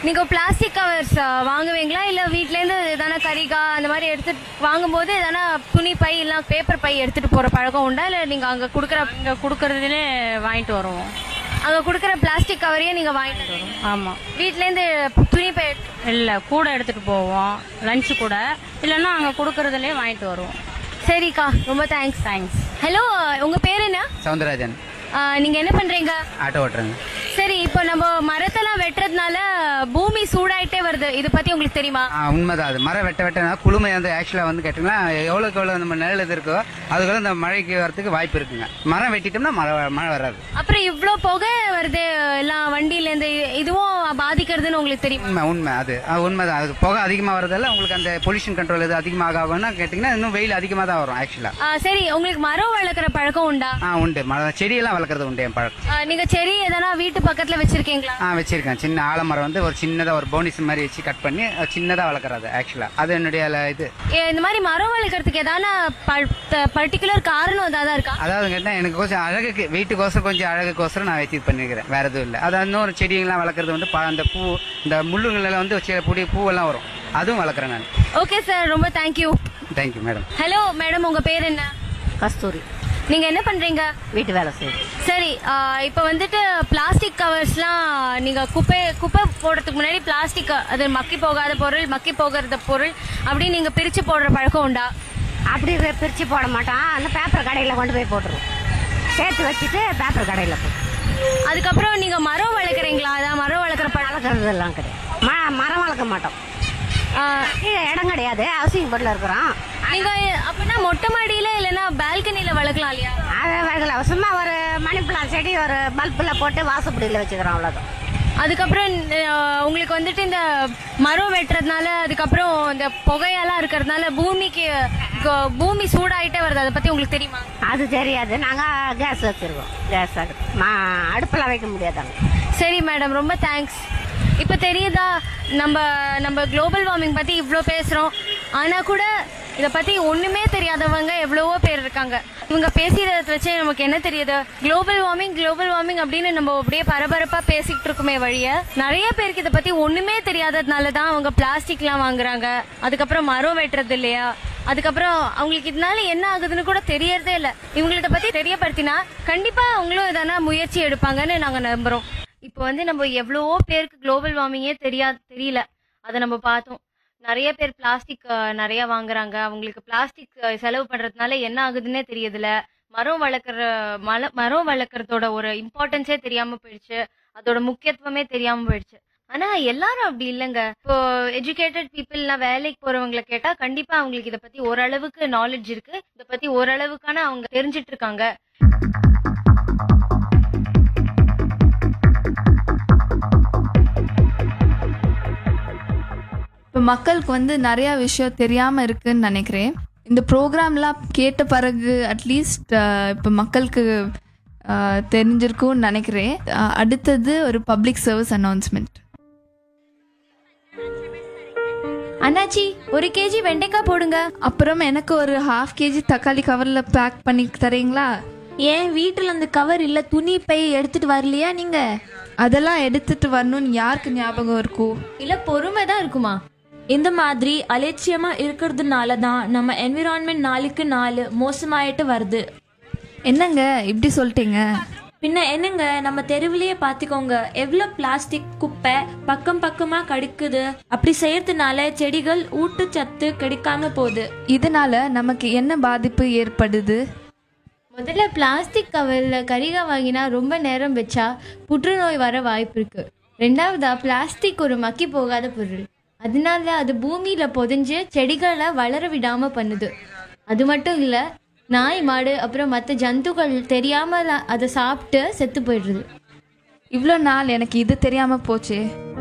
நீங்க plastic covers வாங்குவீங்களா இல்ல வீட்ல இருந்து எதனா கரிகா அந்த மாதிரி எடுத்து வாங்கும்போது எதனா துணி பை இல்ல பேப்பர் பை எடுத்துட்டு போற பழக்கம் உண்டா இல்ல நீங்க அங்க குடுக்கற இங்கே கொடுக்கறதுலே வாங்கிட்டு வருவோம் அங்க குடுக்கற பிளாஸ்டிக் கவரையே நீங்க வாங்கிட்டு வரோம் ஆமாம் வீட்ல இருந்து துணி பை எடுத்து- இல்லை கூட எடுத்துகிட்டு போவோம் லஞ்சு கூட இல்லைன்னா அங்கே கொடுக்கறதுலே வாங்கிட்டு வருவோம் சரிக்கா ரொம்ப தேங்க்ஸ் தேங்க்ஸ் ஹலோ உங்க பேர் என்ன சவுந்தரராஜன் ஆ, நீங்க என்ன பண்றீங்க ஆட்டோ ஓட்டுறேங்க சரி இப்போ நம்ம மரத்தெல்லாம் வெட்டுறதுனால பூமி சூடாயிட்டே வருது இது பத்தி உங்களுக்கு தெரியுமா ஆ, உண்மைதான் அது மரம் வெட்ட வெட்டனா குளுமை வந்து ஆக்சுவலாக வந்து கேட்டிங்கன்னா எவ்வளோக்கு எவ்வளோ நம்ம நிழல் இது இருக்கோ அதுக்குள்ள இந்த மழைக்கு வரதுக்கு வாய்ப்பு இருக்குங்க மரம் வெட்டிட்டோம்னா மழை மழை வராது அப்புறம் இவ்ளோ புகை வருது எல்லாம் வண்டியில இருந்து இதுவும் பாதிக்கிறதுன்னு உங்களுக்கு தெரியுமா உண்மை உண்மை அது அது உண்மைதான் அது புகை அதிகமாக வரதால உங்களுக்கு அந்த பொல்யூஷன் கண்ட்ரோல் இது அதிகமாக ஆகும்னா கேட்டிங்கன்னா இன்னும் வெயில் அதிகமாக தான் வரும் ஆக்சுவலாக ஆ, சரி உங்களுக்கு மரம் வளர்க்குற பழக்கம் உண்டா ஆ உண்டு மரம் செடியெல்லாம் வளர்க்குறது உண்டு என் பழக்கம் ஆ, நீங்க செடி எதனா வீட்டு பக்கத்துல வச்சிருக்கீங்களா ஆ வச்சிருக்கேன் சின்ன ஆலமரம் வந்து ஒரு சின்னதாக ஒரு போனிஸ் மாதிரி வச்சு கட் பண்ணி சின்னதாக வளர்க்குறது ஆக்சுவலாக அது என்னுடைய ல- இது ஏ, இந்த மாதிரி மரம் வளர்க்கறதுக்கு எதான பர்டிகுலர் காரணம் ஏதாவது இருக்கா அதாவது கேட்டால் எனக்கு கொஞ்சம் அழகுக்கு வீட்டுக்கோசரம் கொஞ்சம் அழகுக்கோசரம் நான் வச்சு பண்ணிருக்கிறேன் வேற எதுவும் இல்லை அது இன்னொரு செடிங்கெல்லாம் வளர்க்குறது வந்து ப- அந்த பூ இந்த முள்ளுங்களெல்லாம் வந்து வச்சு புடி பூவெல்லாம் வரும் அதுவும் வளர்க்குறேன் நான் ஓகே சார் ரொம்ப thank you thank you madam hello madam உங்க பேர் என்ன கஸ்தூரி நீங்க என்ன பண்றீங்க வீட்டு வேலை செய்யுது சரி இப்போ வந்துட்டு பிளாஸ்டிக் கவர்ஸ்லாம் நீங்க குப்பை குப்பை போடுறதுக்கு முன்னாடி பிளாஸ்டிக் அது மக்கி போகாத பொருள் மக்கி போகிறத பொருள் அப்படி நீங்க பிரிச்சு போடுற பழக்கம் உண்டா அப்படி பி- பிரிச்சு போட மாட்டோம் அந்த பேப்பர் கடையில் கொண்டு போய் போட்டுருவோம் சேர்த்து வச்சுட்டு பேப்பர் கடையில் போட்டு அதுக்கப்புறம் நீங்க மரம் வளர்க்குறீங்களா அதான் மரம் வளர்க்குற பழக்கம் வளர்க்குறதெல்லாம் கிடையாது ம மரம் வளர்க்க மாட்டோம் ஆ, கீழே இடம் கிடையாது ஹவுசிங் போர்டில் இருக்கிறோம் நீங்க அப்படின்னா மொட்டை மாடியில இல்லைன்னா பால்கனில வளர்க்கலாம் இல்லையா அதை வைக்கல சும்மா ஒரு மணி பிளான் செடி ஒரு பல்பில் போட்டு வாசப்படியில் வச்சுக்கிறோம் அவ்வளோதான் அதுக்கப்புறம் அஹ், உங்களுக்கு வந்துட்டு இந்த மரம் வெட்டுறதுனால அதுக்கப்புறம் இந்த புகையெல்லாம் இருக்கிறதுனால பூமிக்கு க- பூமி சூடாயிட்டே வருது அதை பத்தி உங்களுக்கு தெரியுமா அது தெரியாது நாங்கள் கேஸ் வச்சுருக்கோம் கேஸ் அடுப்பு மா அடுப்பில் வைக்க முடியாதாங்க சரி மேடம் ரொம்ப தேங்க்ஸ் இப்போ தெரியுதா நம்ம நம்ம குளோபல் வார்மிங் பத்தி இவ்வளோ பேசுறோம் ஆனா கூட இதை பத்தி ஒண்ணுமே தெரியாதவங்க எவ்வளவோ பேர் இருக்காங்க இவங்க பேசியதை வச்சு நமக்கு என்ன தெரியுது குளோபல் வார்மிங் குளோபல் வார்மிங் அப்படின்னு நம்ம அப்படியே பரபரப்பா பேசிக்கிட்டு இருக்குமே வழிய நிறைய பேருக்கு இதை பத்தி ஒண்ணுமே தெரியாததுனால தான் அவங்க பிளாஸ்டிக்லாம் வாங்குறாங்க அதுக்கப்புறம் மரம் வெட்டுறது இல்லையா அதுக்கப்புறம் அவங்களுக்கு இதனால என்ன ஆகுதுன்னு கூட தெரியறதே இல்ல இவங்கள்ட்ட பத்தி தெரியப்படுத்தினா கண்டிப்பா அவங்களும் எதனா முயற்சி எடுப்பாங்கன்னு நாங்க நம்புறோம் இப்போ வந்து நம்ம எவ்வளவோ பேருக்கு குளோபல் வார்மிங்கே தெரியா தெரியல அதை நம்ம பார்த்தோம் நிறைய பேர் பிளாஸ்டிக் நிறைய வாங்குறாங்க அவங்களுக்கு பிளாஸ்டிக் செலவு பண்றதுனால என்ன ஆகுதுன்னே தெரியுதுல மரம் வளர்க்குற மல மரம் வளர்க்குறதோட ஒரு இம்பார்ட்டன்ஸே தெரியாம போயிடுச்சு அதோட முக்கியத்துவமே தெரியாம போயிடுச்சு ஆனா எல்லாரும் அப்படி இல்லைங்க இப்போ எஜுகேட்டட் பீப்புள்லாம் வேலைக்கு போறவங்களை கேட்டா கண்டிப்பா அவங்களுக்கு இதை பத்தி ஓரளவுக்கு நாலேஜ் இருக்கு இதை பத்தி ஓரளவுக்கான அவங்க தெரிஞ்சிட்டு இருக்காங்க இப்போ மக்களுக்கு வந்து நிறையா விஷயம் தெரியாமல் இருக்குன்னு நினைக்கிறேன் இந்த ப்ரோக்ராம்லாம் கேட்ட பிறகு அட்லீஸ்ட் இப்போ மக்களுக்கு அஹ், தெரிஞ்சிருக்கும்னு நினைக்கிறேன் அஹ், அடுத்தது ஒரு பப்ளிக் சர்வீஸ் அனௌன்ஸ்மெண்ட் அண்ணாச்சி ஒரு கேஜி வெண்டைக்காய் போடுங்க அப்புறம் எனக்கு ஒரு ஹாஃப் கேஜி தக்காளி கவரில் பேக் பண்ணி தரீங்களா ஏன் வீட்டில் அந்த கவர் இல்லை துணி பை எடுத்துட்டு வரலையா நீங்க அதெல்லாம் எடுத்துட்டு வரணும்னு யாருக்கு ஞாபகம் இருக்கும் இல்ல பொறுமை தான் இருக்குமா இந்த மாதிரி அலட்சியமா இருக்கிறதுனால தான் நம்ம என்விரான்மெண்ட் நாளுக்கு நாள் மோசமாயிட்டு வருது என்னங்க இப்படி சொல்லிட்டீங்க பின்ன என்னங்க நம்ம தெருவிலேயே பார்த்துக்கோங்க எவ்வளோ பிளாஸ்டிக் குப்பை பக்கம் பக்கமா கிடைக்குது அப்படி செய்யறதுனால செடிகள் ஊட்டச்சத்து கிடைக்காம போகுது இதனால நமக்கு என்ன பாதிப்பு ஏற்படுது முதல்ல பிளாஸ்டிக் கவரில் கரிகா வாங்கினா ரொம்ப நேரம் வச்சா புற்றுநோய் வர வாய்ப்பு இருக்கு ரெண்டாவதா பிளாஸ்டிக் ஒரு மக்கி போகாத பொருள் அதனால அது பூமியில புதைஞ்சு செடிகளை வளர விடாம பண்ணுது அது மட்டும் இல்ல நாய் மாடு அப்புறம் மற்ற ஜந்துக்கள் தெரியாம அதை சாப்பிட்டு செத்து போயிடுறது இவ்வளோ நாள் எனக்கு இது தெரியாம போச்சே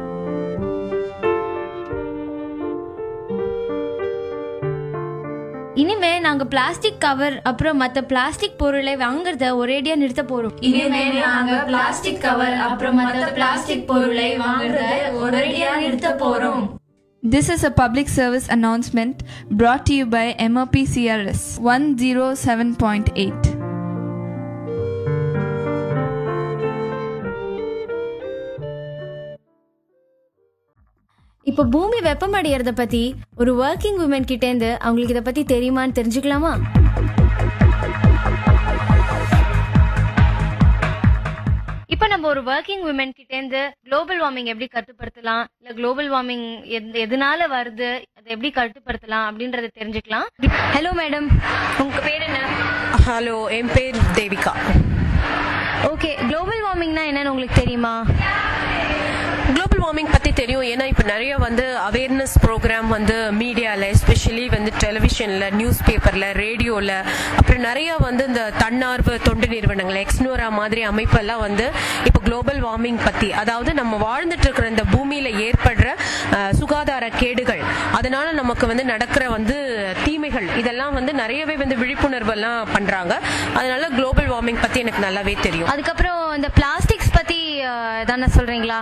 இனிமே நாங்க பிளாஸ்டிக் கவர் அப்புறம் மற்ற பிளாஸ்டிக் பொருளை வாங்குறத ஒரேடியா நிறுத்த போறோம் இனிமே நாங்க பிளாஸ்டிக் கவர் அப்புறம் மற்ற பிளாஸ்டிக் பொருளை வாங்குறத ஒரேடியா நிறுத்த போறோம் This is a public service announcement brought to you by MOP CRS 107.8. இப்போ பூமி வெப்பமடையறத பத்தி ஒரு ஒர்க்கிங் உமன் கிட்ட இருந்து அவங்களுக்கு இத பத்தி தெரியுமான்னு தெரிஞ்சுக்கலாமா இப்போ நம்ம ஒரு ஒர்க்கிங் உமன் கிட்ட இருந்து குளோபல் வார்மிங் எப்படி கட்டுப்படுத்தலாம் இல்ல குளோபல் வார்மிங் எதனால வருது அதை எப்படி கட்டுப்படுத்தலாம் அப்படின்றத தெரிஞ்சுக்கலாம் ஹலோ மேடம் உங்க பேர் என்ன ஹலோ என் பேர் தேவிகா ஓகே குளோபல் வார்மிங்னா என்னன்னு உங்களுக்கு தெரியுமா குளோபல் வார்மிங் பத்தி தெரியும் ஏன்னா இப்ப நிறைய வந்து அவேர்னஸ் ப்ரோக்ராம் வந்து மீடியால எஸ்பெஷலி வந்து டெலிவிஷன்ல நியூஸ் பேப்பர்ல ரேடியோல அப்புறம் நிறைய வந்து இந்த தன்னார்வ தொண்டு நிறுவனங்கள் எக்ஸ்னோரா மாதிரி அமைப்பெல்லாம் வந்து இப்ப குளோபல் வார்மிங் பத்தி அதாவது நம்ம வாழ்ந்துட்டு இருக்கிற இந்த பூமியில ஏற்படுற அஹ், சுகாதார கேடுகள் அதனால நமக்கு வந்து நடக்கிற வந்து தீமைகள் இதெல்லாம் வந்து நிறையவே வந்து விழிப்புணர்வு எல்லாம் பண்றாங்க அதனால குளோபல் வார்மிங் பத்தி எனக்கு நல்லாவே தெரியும் அதுக்கப்புறம் இந்த பிளாஸ்டிக்ஸ் பத்தி அஹ், தானே சொல்றீங்களா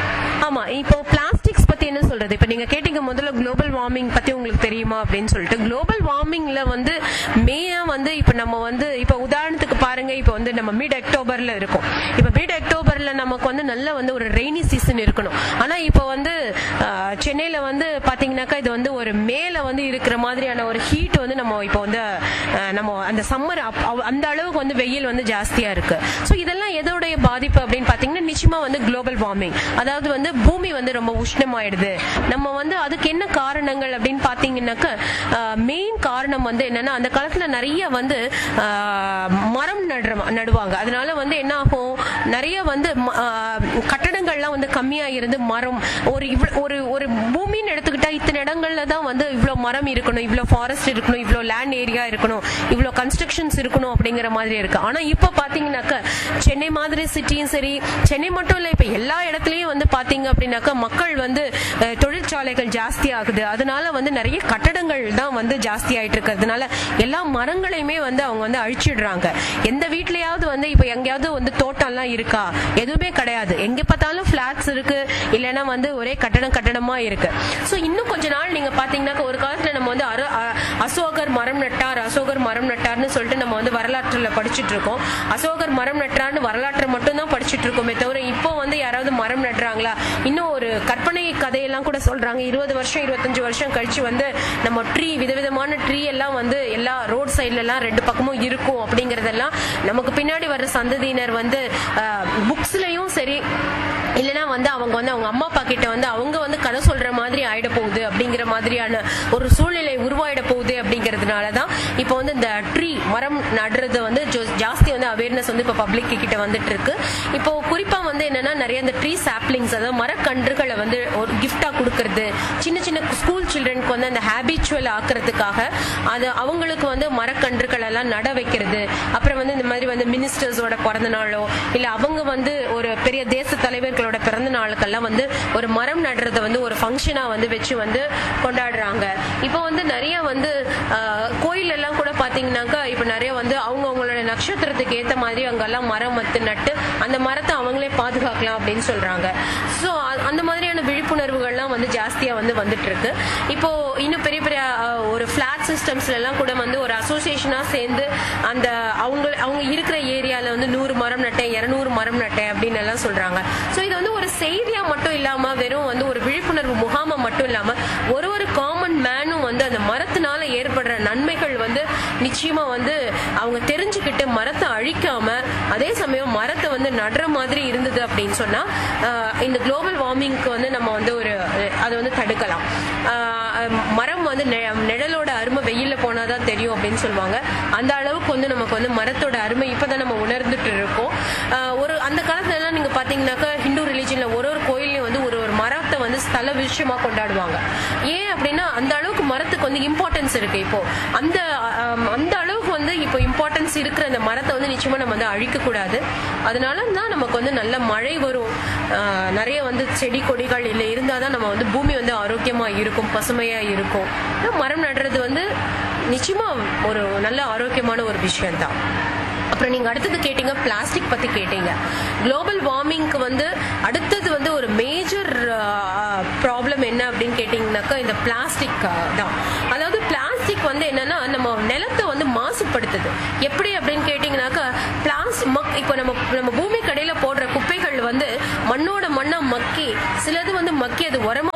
ஆமா இப்போ பிளாஸ்டிக்ஸ் பத்தி என்ன சொல்றது இப்ப நீங்க கேட்டீங்க முதல்ல குளோபல் வார்மிங் பத்தி உங்களுக்கு தெரியுமா அப்படின்னு சொல்லிட்டு குளோபல் வார்மிங்ல வந்து மெயினா வந்து இப்ப நம்ம வந்து இப்ப உதாரணத்துக்கு பாருங்க இப்ப வந்து நம்ம மிட் அக்டோபர்ல இருக்கோம் இப்ப மிட் அக்டோபர்ல நமக்கு வந்து நல்ல வந்து ஒரு ரெய்னி சீசன் இருக்கணும் ஆனா இப்ப வந்து ஆஹ், சென்னையில வந்து பாத்தீங்கன்னாக்கா இது வந்து ஒரு மேல வந்து இருக்கிற மாதிரியான ஒரு ஹீட் வந்து நம்ம இப்போ வந்து ஆஹ், நம்ம அந்த சம்மர் அந்த அளவுக்கு வந்து வெயில் வந்து ஜாஸ்தியா இருக்கு ஸோ இதெல்லாம் எதோடைய பாதிப்பு அப்படின்னு பாத்தீங்கன்னா நிச்சயமா வந்து குளோபல் வார்மிங் அதாவது வந்து பூமி வந்து ரொம்ப உஷ்ணமாயிடுது நம்ம வந்து அதுக்கு என்ன காரணங்கள் அப்படின்னு பாத்தீங்கன்னாக்க மெயின் காரணம் வந்து என்னன்னா அந்த காலத்துல நிறைய வந்து ஆஹ், மரம் நடுற நடுவாங்க அதனால வந்து என்ன ஆகும் நிறைய வந்து ம- ஆஹ், கட்டடங்கள்லாம் வந்து கம்மியா இருந்து மரம் ஒரு இவ்வளவு ஒரு ஒரு பூமின்னு எடுத்துக்கிட்டா இத்தனை இடங்கள்ல தான் வந்து இவ்வளவு மரம் இருக்கணும் இவ்வளவு ஃபாரஸ்ட் இருக்கணும் இவ்வளவு லேண்ட் ஏரியா இருக்கணும் இவ்வளவு கன்ஸ்ட்ரக்ஷன்ஸ் இருக்கணும் அப்படிங்கிற மாதிரி இருக்கு ஆனா இப்ப பாத்தீங்கன்னாக்க சென்னை மாதிரி சிட்டியும் சரி சென்னை மட்டும் இல்ல இப்ப எல்லா இடத்துலயும் வந்து பாத்தீங்க அப்படின்னாக்கா மக்கள் வந்து அஹ், தொழிற்சாலைகள் ஜாஸ்தி ஆகுது அதனால வந்து நிறைய கட்டடங்கள் தான் வந்து ஜாஸ்தி ஆயிட்டு இருக்கிறதுனால எல்லா மரங்களையுமே வந்து அவங்க வந்து அழிச்சிடுறாங்க எந்த வீட்லயாவது வந்து இப்ப எங்கேயாவது வந்து தோட்டம்லாம் இருக்கா எதுவுமே கிடையாது எங்க பார்த்தாலும் பிளாட்ஸ் இருக்கு இல்லைன்னா வந்து ஒரே கட்டடம் கட்டடமா இருக்கு சோ இன்னும் கொஞ்ச நாள் நீங்க பாத்தீங்கன்னாக்கா ஒரு காலத்துல நம்ம வந்து அரு- அ- அசோகர் மரம் நட்டார் அசோகர் மரம் நட்டார்னு சொல்லிட்டு நம்ம வந்து வரலாற்றுல படிச்சுட்டு இருக்கோம் அசோகர் மரம் நட்டார்னு வரலாற்றை மட்டும் தான் படிச்சுட்டு இருக்கோமே தவிர இப்போ வந்து யாராவது மரம் நடுறாங்களா இன்னும் ஒரு கற்பனை கதையெல்லாம் கூட சொல்றாங்க இருபது வருஷம் இருபத்தஞ்சு வருஷம் கழிச்சு வந்து நம்ம ட்ரீ விதவிதமான ட்ரீ எல்லாம் வந்து எல்லா ரோட் சைட்ல எல்லாம் ரெண்டு பக்கமும் இருக்கும் அப்படிங்கறதெல்லாம் நமக்கு பின்னாடி வர்ற சந்ததியினர் வந்து புக்ஸ்லயும் சரி இல்லைன்னா வந்து அவங்க வந்து அவங்க அம்மா அப்பா கிட்ட வந்து அவங்க வந்து கதை சொல்ற மாதிரி ஆயிட போகுது அப்படிங்கிற மாதிரியான ஒரு சூழ்நிலை உருவாயிட போகுது அப்படிங்கறதுனால தான் இப்போ வந்து இந்த ட்ரீ மரம் நடுறது வந்து ஜோ- ஜாஸ்தி வந்து அவேர்னஸ் வந்து இப்போ பப்ளிக் கிட்ட வந்துட்டு இருக்கு இப்போ குறிப்பா வந்து என்னன்னா நிறைய இந்த ட்ரீ சாப்லிங்ஸ் அதாவது மரக்கன்றுகளை வந்து ஒரு கிஃப்டா கொடுக்கறது சின்ன சின்ன ஸ்கூல் சில்ட்ரனுக்கு வந்து அந்த ஹேபிச்சுவல் ஆக்குறதுக்காக அது அவங்களுக்கு வந்து மரக்கன்றுகள் எல்லாம் நட வைக்கிறது அப்புறம் வந்து இந்த மாதிரி வந்து மினிஸ்டர்ஸோட பிறந்த நாளோ இல்ல அவங்க வந்து ஒரு பெரிய தேச தலைவர்களோட பிறந்த நாளுக்கெல்லாம் வந்து ஒரு மரம் நடுறத வந்து ஒரு ஃபங்க்ஷனா வந்து வச்சு வந்து கொண்டாடுறாங்க இப்போ வந்து நிறைய வந்து ஆஹ், கோயில் எல்லாம் கூட பாத்தீங்கன்னாக்கா இப்போ நிறைய வந்து அவங்க அவங்களோட நட்சத்திரத்துக்கு ஏத்த மாதிரி அங்கெல்லாம் மரம் மத்து நட்டு அந்த மரத்தை அவங்களே பாதுகாக்கலாம் அப்படின்னு சொல்றாங்க ஸோ அந்த மாதிரியான விழிப்புணர்வுகள்லாம் வந்து ஜாஸ்தியா வந்து வந்துட்டு இருக்கு இப்போ இன்னும் பெரிய பெரிய ஆஹ், ஒரு ஃபிளாட் சிஸ்டம்ஸ்ல எல்லாம் கூட வந்து ஒரு அசோசியேஷனா சேர்ந்து அந்த அவங்க அவங்க இருக்கிற ஏரியால வந்து நூறு மரம் நட்டேன் இருநூறு மரம் நட்டேன் அப்படின்னு எல்லாம் சொல்றாங்க ஸோ இது வந்து ஒரு செய்தியா மட்டும் இல்லாம வெறும் வந்து ஒரு விழிப்புணர்வு முகாமா மட்டும் இல்லாம ஒரு ஒரு காமன் மேனும் வந்து அந்த மரத்தினால ஏற்படுற நன்மைகள் வந்து நிச்சயமா வந்து அவங்க தெரிஞ்சுக்கிட்டு மரத்தை அழிக்காம அதே சமயம் மரத்தை வந்து நடுற மாதிரி இருந்தது அப்படின்னு சொன்னா ஆஹ், இந்த குளோபல் வார்மிங்க்கு வந்து நம்ம வந்து ஒரு அஹ், அதை வந்து தடுக்கலாம் ஆஹ், மரம் வந்து நெ- நிழலோட அருமை வெயில்ல போனாதான் தெரியும் அப்படின்னு சொல்லுவாங்க அந்த அளவுக்கு வந்து நமக்கு வந்து மரத்தோட அருமை இப்பதான் நம்ம உணர்ந்துட்டு இருக்கோம் ஆஹ், ஒரு அந்த காலத்துல எல்லாம் நீங்க பாத்தீங்கன்னாக்கா ஹிந்து ரிலீஜன்ல ஒரு ஒரு கோயிலையும் வந்து ஒரு ஒரு மரத்தை வந்து ஸ்தல விஷயமா கொண்டாடுவாங்க ஏன் அப்படின்னா அந்த அளவுக்கு மரத்துக்கு வந்து இம்பார்ட்டன்ஸ் இருக்கு இப்போ அந்த ஆம், அந்த அளவுக்கு வந்து இப்போ இம்பார்ட்டன்ஸ் இருக்கிற அந்த மரத்தை வந்து நிச்சயமா நம்ம வந்து அழிக்க கூடாது அதனால தான் நமக்கு வந்து நல்ல மழை வரும் ஆஹ், நிறைய வந்து செடி கொடிகள் இல்லை இருந்தாதான் நம்ம வந்து பூமி வந்து ஆரோக்கியமா இருக்கும் பசுமையா இருக்கும் ஆனா மரம் நடுறது வந்து நிச்சயமா ஒரு நல்ல ஆரோக்கியமான ஒரு விஷயம் தான் அப்புறம் நீங்க அடுத்தது கேட்டீங்க பிளாஸ்டிக் பத்தி கேட்டீங்க குளோபல் வார்மிங்க்கு வந்து அடுத்தது வந்து ஒரு மேஜர் ப்ராப்ளம் என்ன அப்படின்னு கேட்டீங்கன்னாக்கா இந்த பிளாஸ்டிக் தான் அதாவது பிளாஸ்டிக் வந்து என்னன்னா நம்ம நிலத்தை வந்து மாசுபடுத்துது எப்படி அப்படின்னு கேட்டீங்கன்னாக்கா பிளாஸ் மக் இப்போ நம்ம நம்ம பூமி கடையில போடுற குப்பைகள் வந்து மண்ணோட மண்ணா மக்கி சிலது வந்து மக்கி அது உரமா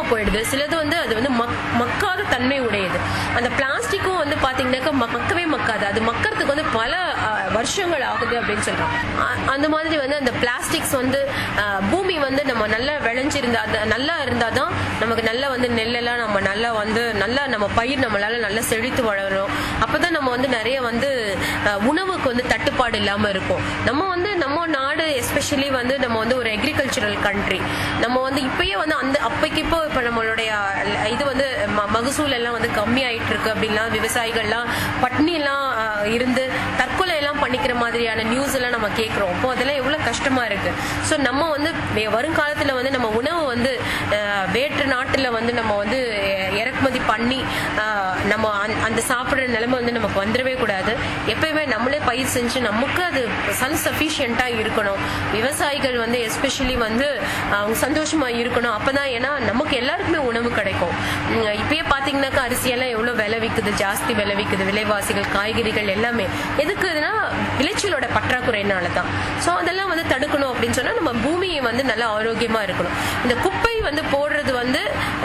போயிடுது சிலது வந்து அது வந்து மக்- மக்காத தன்மை உடையது அந்த பிளாஸ்டிக்கும் வந்து பாத்தீங்கன்னாக்கா ம- மக்கவே மக்காது அது மக்கறதுக்கு வந்து பல அஹ், வருஷங்கள் ஆகுது அப்படின்னு சொல்றோம் அ- அந்த மாதிரி வந்து அந்த பிளாஸ்டிக்ஸ் வந்து அஹ், பூமி வந்து நம்ம நல்லா விளைஞ்சிருந்தா அது நல்லா இருந்தாதான் நமக்கு நல்லா வந்து நெல்லெல்லாம் நம்ம நல்லா வந்து நல்லா நம்ம பயிர் நம்மளால நல்லா செழித்து வளரும் அப்பதான் நம்ம வந்து நிறைய வந்து அஹ், உணவுக்கு வந்து தட்டுப்பாடு இல்லாம இருக்கும் நம்ம வந்து நம்ம நாடு எஸ்பெஷலி வந்து நம்ம வந்து ஒரு அக்ரிகல்ச்சரல் கண்ட்ரி நம்ம வந்து இப்பயே வந்து அந்த அப்பைக்கு இப்போ இப்ப நம்மளுடைய அஹ், இது வந்து ம- மகசூல் எல்லாம் வந்து கம்மி ஆயிட்டு இருக்கு அப்படின்லாம் விவசாயிகள்லாம் பட்னி எல்லாம் அஹ், இருந்து தற்கொலை எல்லாம் பண்ணிக்கிற மாதிரியான நியூஸ் எல்லாம் நம்ம கேட்கிறோம் அப்போ அதெல்லாம் எவ்வளவு கஷ்டமா இருக்கு ஸோ நம்ம வந்து வே- வருங்காலத்துல வந்து நம்ம உணவு வந்து அஹ், வேற்று நாட்டுல வந்து நம்ம வந்து அஹ், இறக்குமதி பண்ணி அஹ், நம்ம அந்த- அந்த சாப்பிடுற நிலைமை வந்து நமக்கு வந்துடவே கூடாது எப்பயுமே நம்மளே பயிர் செஞ்சு நமக்கு அது சன் சஃபிஷியண்டா இருக்கணும் விவசாயிகள் வந்து எஸ்பெஷலி வந்து அவங்க சந்தோஷமா இருக்கணும் அப்பதான் ஏன்னா நமக்கு எல்லாருக்குமே உணவு கிடைக்கும் உம், இப்பயே பாத்தீங்கன்னாக்கா அரிசியெல்லாம் எவ்வளவு விலை விக்குது ஜாஸ்தி விலை விக்குது விலைவாசிகள் காய்கறிகள் எல்லாமே எதுக்குதுன்னா விளைச்சலோட பற்றாக்குறையினால தான் ஸோ அதெல்லாம் வந்து தடுக்கணும் அப்படின்னு சொன்னா நம்ம பூமியை வந்து நல்லா ஆரோக்கியமா இருக்கணும் இந்த குப்பை வந்து போடுறது வந்து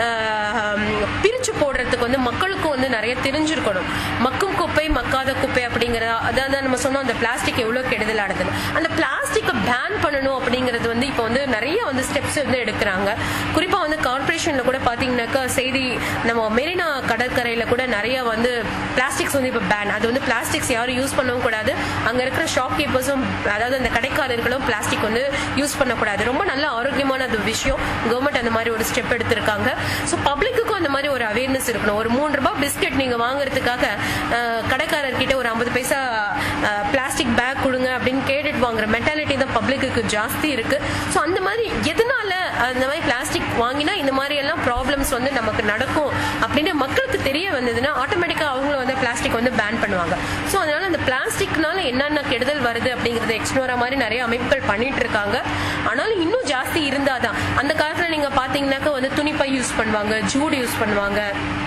ஆஹ், பிரிச்சு போடுறதுக்கு வந்து மக்களுக்கும் வந்து நிறைய தெரிஞ்சிருக்கணும் மக்கும் குப்பை மக்காத குப்பை அப்படிங்கறத அதாவது நம்ம சொன்னோம் அந்த பிளாஸ்டிக் எவ்வளவு கெடுதலானதுன்னு அந்த பிளாஸ்டிக்கை பேன் பண்ணணும் அப்படிங்கிறது வந்து இப்போ வந்து நிறைய வந்து ஸ்டெப்ஸ் வந்து எடுக்கிறாங்க குறிப்பா வந்து கார்பரேஷன்ல கூட பாத்தீங்கன்னாக்கா செய்தி நம்ம மெரினா கடற்கரையில கூட நிறைய வந்து பிளாஸ்டிக்ஸ் வந்து இப்போ பேன் அது வந்து பிளாஸ்டிக்ஸ் யாரும் யூஸ் பண்ணவும் கூடாது அங்க இருக்கிற ஷாப் கீப்பர்ஸும் அதாவது அந்த கடைக்காரர்களும் பிளாஸ்டிக் வந்து யூஸ் பண்ணக்கூடாது ரொம்ப நல்ல ஆரோக்கியமான அது விஷயம் கவர்மெண்ட் அந்த மாதிரி ஒரு ஸ்டெப் எடுத்திருக்காங்க ஸோ பப்ளிக்குக்கும் அந்த மாதிரி ஒரு அவேர்னஸ் இருக்கணும் ஒரு மூணு ரூபாய் பிஸ்கெட் நீங்க வாங்குறதுக்காக அஹ், கடைக்காரர்கிட்ட ஒரு ஐம்பது பைசா பிளாஸ்டிக் பேக் கொடுங்க அப்படின்னு கேட்டுட்டு வாங்குற மென்டாலிட்டி தான் பப்ளிக்கு ஜாஸ்தி இருக்கு ஸோ அந்த மாதிரி எதனால அந்த மாதிரி பிளாஸ்டிக் வாங்கினா இந்த மாதிரி எல்லாம் ப்ராப்ளம்ஸ் வந்து நமக்கு நடக்கும் அப்படின்னு மக்களுக்கு தெரிய வந்ததுன்னா ஆட்டோமேட்டிக்கா அவங்களும் வந்து பிளாஸ்டிக் வந்து பேன் பண்ணுவாங்க ஸோ அதனால அந்த பிளாஸ்டிக்னால என்னென்ன கெடுதல் வருது அப்படிங்கறத எக்ஸ்ப்ளோரா மாதிரி நிறைய அமைப்புகள் பண்ணிட்டு இருக்காங்க ஆனாலும் இன்னும் ஜாஸ்தி இருந்தாதான் அந்த காலத்துல நீங்க பாத்தீங்கன்னாக்கா வந்து துணிப்பை யூஸ் பண்ணுவாங்க ஜூட் யூஸ் பண்ணுவாங்க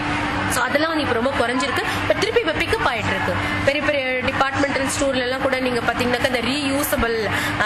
ஸோ அதெல்லாம் வந்து இப்போ ரொம்ப குறைஞ்சிருக்கு பட் திருப்பி இப்போ பிக்கப் ஆயிட்டு இருக்கு பெரிய பெரிய டிபார்ட்மெண்டல் ஸ்டோர்ல எல்லாம் கூட நீங்க பாத்தீங்கன்னாக்கா இந்த ரீயூசபிள்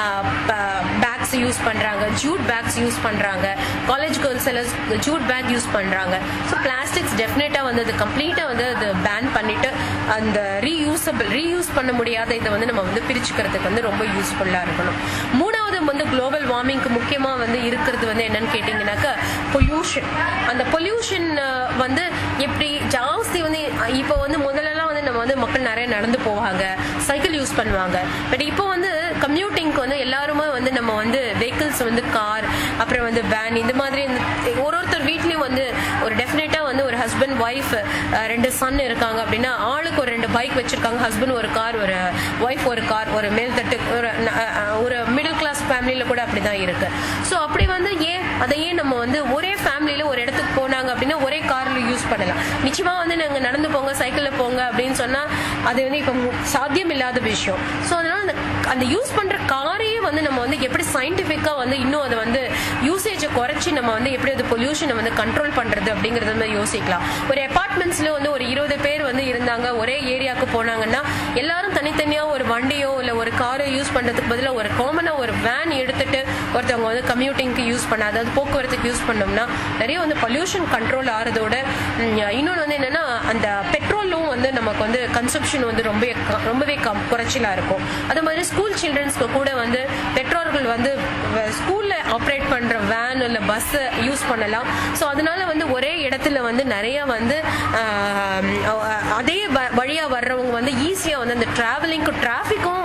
பேக்ஸ் யூஸ் பண்றாங்க ஜூட் பேக்ஸ் யூஸ் பண்றாங்க காலேஜ் கேர்ள்ஸ் எல்லாம் ஜூட் பேக் யூஸ் பண்றாங்க ஸோ பிளாஸ்டிக்ஸ் டெஃபினட்டா வந்து அது கம்ப்ளீட்டா வந்து அது பேன் பண்ணிட்டு அந்த ரீயூசபிள் ரீயூஸ் பண்ண முடியாத இதை வந்து நம்ம வந்து பிரிச்சுக்கிறதுக்கு வந்து ரொம்ப யூஸ்ஃபுல்லா இருக்கணும் மூணாவது வந்து குளோபல் வார்மிங்க்கு முக்கியமா வந்து இருக்கிறது வந்து என்னன்னு கேட்டீங்கன்னாக்கா பொல்யூஷன் அந்த பொல்யூஷன் வந்து எப்படி ஜாஸ்தி வந்து இப்போ வந்து முதல்லலாம் வந்து நம்ம வந்து மக்கள் நிறைய நடந்து போவாங்க சைக்கிள் யூஸ் பண்ணுவாங்க பட் இப்போ வந்து கம்யூட்டிங்க்கு வந்து எல்லாருமே வந்து நம்ம வந்து வெஹிக்கிள்ஸ் வந்து கார் அப்புறம் வந்து வேன் இந்த மாதிரி இந்த- ஒரு ஒருத்தர் வீட்லயும் வந்து ஒரு டெஃபினட்டா வந்து ஒரு ஹஸ்பண்ட் ஒய்ஃப் ரெண்டு சன் இருக்காங்க அப்படின்னா ஆளுக்கு ஒரு ரெண்டு பைக் வச்சிருக்காங்க ஹஸ்பண்ட் ஒரு கார் ஒரு ஒய்ஃப் ஒரு கார் ஒரு மேல்தட்டு ஒரு அஹ், அஹ், ஒரு மிடில் கிளாஸ் ஃபேமிலியில கூட அப்படிதான் இருக்கு ஸோ அப்படி வந்து ஏன் அதை ஏன் நம்ம வந்து ஒரே ஃபேமிலியில ஒரு இடத்துக்கு போனாங்க அப்படின்னா ஒரே கார்ல யூஸ் பண்ணலாம் நிச்சயமா வந்து நாங்க நடந்து போங்க சைக்கிள்ல போங்க அப்படின்னு சொன்னா அது வந்து இப்போ மு- சாத்தியம் இல்லாத விஷயம் ஸோ அதனால அந்த அந்த யூஸ் பண்ற காரையே வந்து நம்ம வந்து எப்படி சயின்டிபிக்கா வந்து இன்னும் அதை வந்து யூசேஜை குறைச்சி நம்ம வந்து எப்படி அது பொல்யூஷனை வந்து கண்ட்ரோல் பண்றது அப்படிங்கறத வந்து யோசிக்கலாம் ஒரு அபார்ட்மெண்ட்ஸ்ல வந்து ஒரு இருபது பேர் வந்து இருந்தாங்க ஒரே ஏரியாவுக்கு போனாங்கன்னா எல்லாரும் தனித்தனியா ஒரு வண்டியோ இல்ல ஒரு காரோ யூஸ் பண்றதுக்கு பதிலா ஒரு காமனா ஒரு வேன் எடுத்துட்டு ஒருத்தவங்க வந்து கம்யூட்டிங்க்கு யூஸ் பண்ண அதாவது போக்குவரத்துக்கு யூஸ் பண்ணோம்னா நிறைய வந்து பொல்யூஷன் கண்ட்ரோல் ஆறதோட ம், இன்னொன்னு வந்து என்னன்னா அந்த பெட்ரோலும் வந்து நமக்கு வந்து கன்சப்ஷன் வந்து ரொம்ப ரொம்பவே கம் குறைச்சலா இருக்கும் அது மாதிரி ஸ்கூல் சில்ட்ரன்ஸ்க்கு கூட வந்து பெற்றோர்கள் வந்து ஸ்கூல்ல ஆப்ரேட் பண்ற வேன் இல்ல பஸ் யூஸ் பண்ணலாம் ஸோ அதனால வந்து ஒரே இடத்துல வந்து நிறைய வந்து ஆஹ், அதே வ- வழியா வர்றவங்க வந்து ஈஸியா வந்து அந்த டிராவலிங்க்கு டிராஃபிக்கும்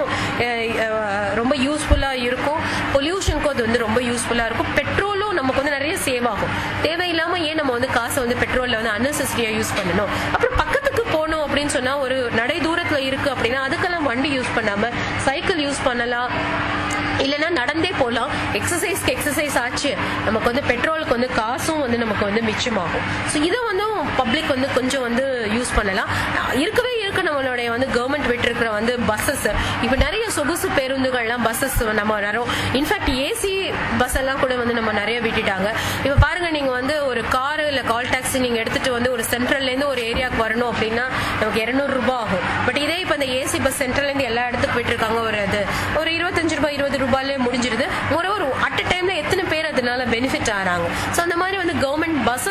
ரொம்ப யூஸ்ஃபுல்லா இருக்கும் பொல்யூஷனுக்கும் அது வந்து ரொம்ப யூஸ்ஃபுல்லா இருக்கும் பெட்ரோலும் நமக்கு வந்து நிறைய சேவ் ஆகும் தேவையில்லாம ஏன் நம்ம வந்து காசை வந்து பெட்ரோல்ல வந்து அன்னெசரியா யூஸ் பண்ணணும் அப்புறம் பக்கத்துக்கு போகணும் அப்படின்னு சொன்னா ஒரு நடை தூரத்துல இருக்கு அப்படின்னா அதுக்கெல்லாம் வண்டி யூஸ் பண்ணாம சைக்கிள் யூஸ் பண்ணலாம் இல்லைன்னா நடந்தே போகலாம் எக்ஸசைஸ்க்கு எக்ஸசைஸ் ஆச்சு நமக்கு வந்து பெட்ரோலுக்கு வந்து காசும் வந்து நமக்கு வந்து மிச்சமாகும் ஸோ இதை வந்து பப்ளிக் வந்து கொஞ்சம் வந்து யூஸ் பண்ணலாம் இருக்கவே இருக்கு நம்மளுடைய வந்து கவர்மெண்ட் விட்டுருக்கிற வந்து பஸ்ஸஸ் இப்போ நிறைய சொகுசு பேருந்துகள்லாம் பஸ்ஸஸ் நம்ம நிறைய இன்ஃபேக்ட் ஏசி பஸ் எல்லாம் கூட வந்து நம்ம நிறைய விட்டுட்டாங்க இப்போ பாருங்க நீங்க வந்து ஒரு கார் இல்ல கால் டாக்ஸி நீங்க எடுத்துட்டு வந்து ஒரு சென்ட்ரல்ல இருந்து ஒரு ஏரியாவுக்கு வரணும் அப்படின்னா நமக்கு 200 ரூபாய் ஆகும் பட் இதே இப்போ இந்த ஏசி பஸ் சென்ட்ரல்ல இருந்து எல்லா இடத்துக்கு விட்டுருக்காங்க ஒரு இது ஒரு இருபத்தஞ்சு ரூபாய் இருபது ரூபாயிலே முடிஞ்சிருது ஒரு ஒரு அட் டைம்ல எத்தனை பேர் அதனால பெனிஃபிட் ஆறாங்க ஸோ அந்த மாதிரி வந்து கவர்மெண்ட் பஸ்